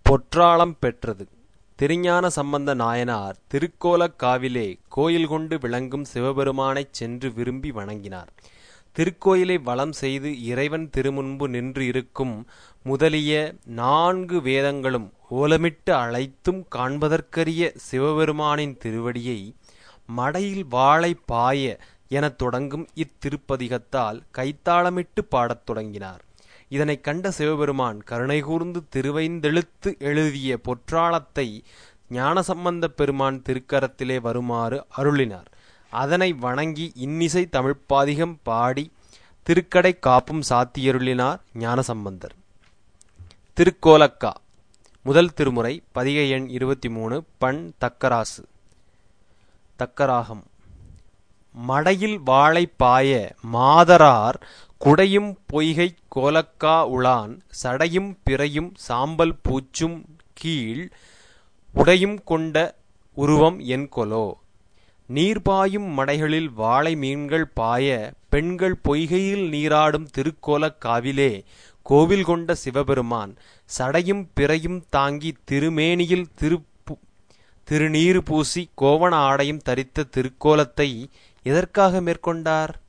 பொற்றாளம் பெற்றது திருஞான சம்பந்த நாயனார் திருக்கோலக்காவிலே கோயில் கொண்டு விளங்கும் சிவபெருமானைச் சென்று விரும்பி வணங்கினார் திருக்கோயிலை வலம் செய்து இறைவன் திருமுன்பு நின்று இருக்கும் முதலிய நான்கு வேதங்களும் ஓலமிட்டு அழைத்தும் காண்பதற்கரிய சிவபெருமானின் திருவடியை மடையில் வாழை பாய எனத் தொடங்கும் இத்திருப்பதிகத்தால் கைத்தாளமிட்டு பாடத் தொடங்கினார் இதனைக் கண்ட சிவபெருமான் கருணை கூர்ந்து திருவைந்தெழுத்து எழுதிய பொற்றாளத்தை ஞானசம்பந்தப் பெருமான் திருக்கரத்திலே வருமாறு அருளினார் அதனை வணங்கி இன்னிசை தமிழ்ப்பாதிகம் பாடி திருக்கடை காப்பும் சாத்தியருளினார் ஞானசம்பந்தர் திருக்கோலக்கா முதல் திருமுறை பதிகை எண் இருபத்தி மூணு பண் தக்கராசு தக்கராகம் மடையில் வாழை பாய மாதரார் குடையும் பொய்கை கோலக்கா உளான் சடையும் பிறையும் சாம்பல் பூச்சும் கீழ் உடையும் கொண்ட உருவம் என் கொலோ நீர்பாயும் மடைகளில் வாழை மீன்கள் பாய பெண்கள் பொய்கையில் நீராடும் திருக்கோலக்காவிலே கோவில் கொண்ட சிவபெருமான் சடையும் பிறையும் தாங்கி திருமேனியில் திருப்பு திருநீறு பூசி கோவண ஆடையும் தரித்த திருக்கோலத்தை எதற்காக மேற்கொண்டார்